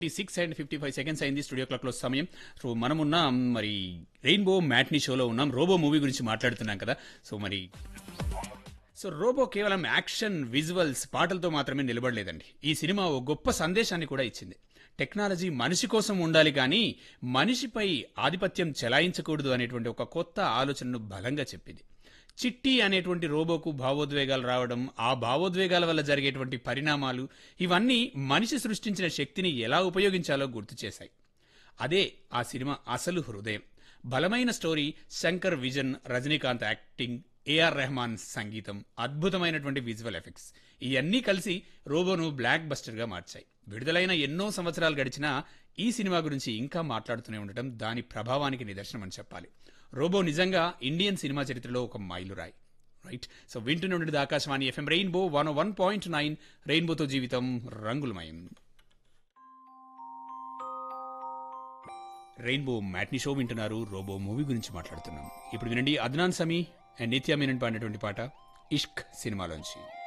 six and fifty five seconds అయింది studio క్లాక్లో సమయం సో మనం ఉన్నాం మరి రెయిన్బో మ్యాట్నీ షోలో ఉన్నాం రోబో మూవీ గురించి మాట్లాడుతున్నాం కదా సో మరి సో రోబో కేవలం యాక్షన్ విజువల్స్ పాటలతో మాత్రమే నిలబడలేదండి ఈ సినిమా ఓ గొప్ప సందేశాన్ని కూడా ఇచ్చింది టెక్నాలజీ మనిషి కోసం ఉండాలి కానీ మనిషిపై ఆధిపత్యం చెలాయించకూడదు అనేటువంటి ఒక కొత్త ఆలోచనను బలంగా చెప్పింది చిట్టి అనేటువంటి రోబోకు భావోద్వేగాలు రావడం ఆ భావోద్వేగాల వల్ల జరిగేటువంటి పరిణామాలు ఇవన్నీ మనిషి సృష్టించిన శక్తిని ఎలా ఉపయోగించాలో గుర్తు చేశాయి అదే ఆ సినిమా అసలు హృదయం బలమైన story Shankar vision Rajinikanth acting AR Rahman సంగీతం అద్భుతమైనటువంటి విజువల్ ఎఫెక్ట్స్ ఇవన్నీ కలిసి రోబోను బ్లాక్ బస్టర్గా మార్చాయి విడుదలైన ఎన్నో సంవత్సరాలు గడిచినా ఈ సినిమా గురించి ఇంకా మాట్లాడుతూనే ఉండటం దాని ప్రభావానికి నిదర్శనం అని చెప్పాలి రోబో నిజంగా ఇండియన్ సినిమా చరిత్రలో ఒక మైలురాయి రైట్ సో వింటూనే ఉండేది Akashvani FM rainbow one one point nine రెయిన్బోతో జీవితం రంగులమయం రెయిన్బో మ్యాట్ని షో వింటున్నారు రోబో మూవీ గురించి మాట్లాడుతున్నాం ఇప్పుడు వినండి అద్నాన్ సమీ అండ్ నిత్యా మీనన్ పాడినటువంటి పాట ఇష్క్ సినిమాలోంచి